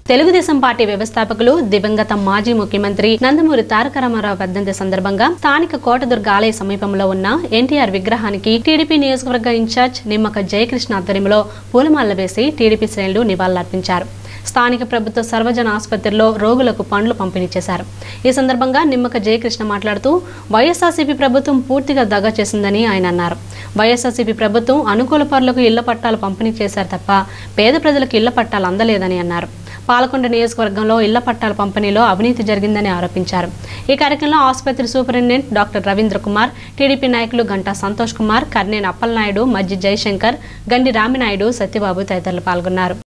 Telugu Desam party వ్యవస్థాపకులు దివంగత మాజీ ముఖ్యమంత్రి నందమూరి తారక రామారావు వర్ధంతి సందర్భంగా స్థానిక కోటదుర్గ ఆలయ సమీపంలో ఉన్న ఎన్టీఆర్ విగ్రహానికి టీడీపీ నియోజకవర్గ ఇన్ఛార్జ్ నిమ్మక జయకృష్ణ ఆధ్వర్యంలో పూలమాల వేసి టీడీపీ శ్రేణులు నివాళులర్పించారు స్థానిక ప్రభుత్వ సర్వజన ఆసుపత్రిలో రోగులకు పండ్లు పంపిణీ చేశారు ఈ సందర్భంగా నిమ్మక జయకృష్ణ మాట్లాడుతూ వైఎస్ఆర్సీపీ ప్రభుత్వం పూర్తిగా దగా చేసిందని ఆయన అన్నారు వైఎస్ఆర్సీపీ ప్రభుత్వం అనుకూల పరులకు ఇళ్ల పట్టాలు పంపిణీ చేశారు తప్ప పేద ప్రజలకు ఇళ్ల పట్టాలు అందలేదని అన్నారు పాలకొండ నియోజకవర్గంలో ఇళ్ల పట్టాల పంపిణీలో అవినీతి జరిగిందని ఆరోపించారు ఈ కార్యక్రమంలో ఆసుపత్రి superintendent doctor Ravindra Kumar TDP నాయకులు గంటా సంతోష్ కుమార్ కర్నేని అప్పలనాయుడు మజ్జి జయశంకర్ గండి రామినాయుడు సత్యబాబు తదితరులు పాల్గొన్నారు